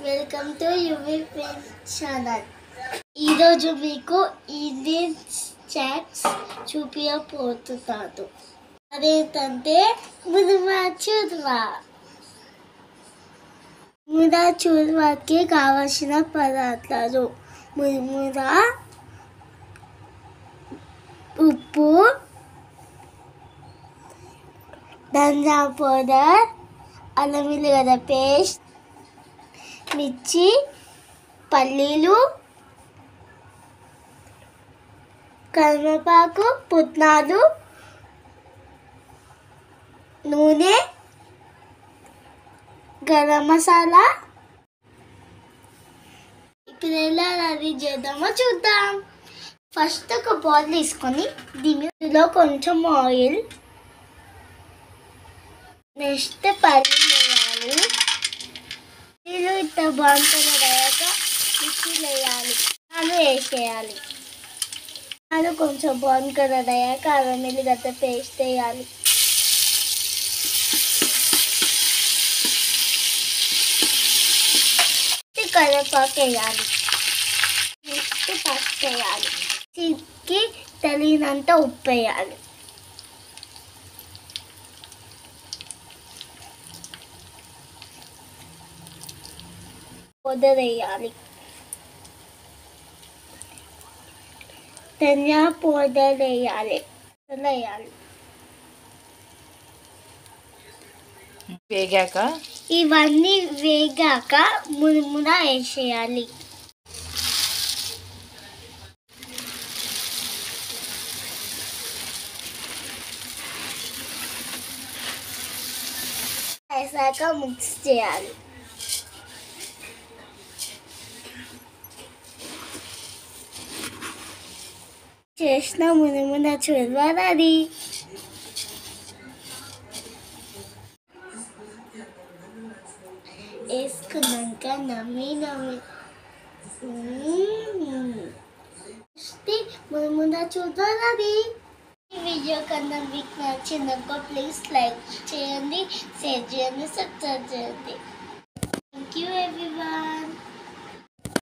welcome to UV channel ఈరోజు మీకు Indian charts చూపించబోతున్నాను అదేంటంటే ముదుమా చూద్వా ముదా చూద్వాకి కావలసిన పదార్థాలు ముదుముద ఉప్పు ధనియా పౌడర్ అల్లం వెల్లిగడ్డ పేస్ట్ మిర్చి పల్లీలు కరివేపాకు పుట్నాలు నూనె గరం మసాలా ఇప్పుడు ఎలా రెడీ చేద్దామో చూద్దాం ఫస్ట్ ఒక బౌల్ తీసుకొని దీనిలో కొంచెం ఆయిల్ నెక్స్ట్ పల్లీలు వేయాలి పల్లీలు ఇంత బాగుంటుంది అయ్యాక మిక్సీలు వేయాలి ఆలు వేసేయాలి ఆలు కొంచెం బాగుంది కదా అయ్యాక అల్లం వెల్లిగడ్డ పేస్ట్ వేయాలి కరివేపాకు వేయాలి నెక్స్ట్ పసుపు వేయాలి చిక్కి తగినంత ఉప్పు వేయాలి పౌడర్ వేయాలి ధనియా పౌడర్ వేయాలి వేయాలి వేగాక ఇవన్నీ వేగాక మురుముర వేసేయాలి వేసాక మిక్స్ చేయాలి చేసిన మురుముర చూడాలి అది వేసుకున్నాక నమ్మి నమ్మి ముందు చూద్దాం అది ఈ వీడియో కన్నా మీకు నచ్చిందనుకో ప్లీజ్ లైక్ చేయండి షేర్ చేయండి సబ్స్క్రైబ్ చేయండి థ్యాంక్ యూ ఎవ్రీవన్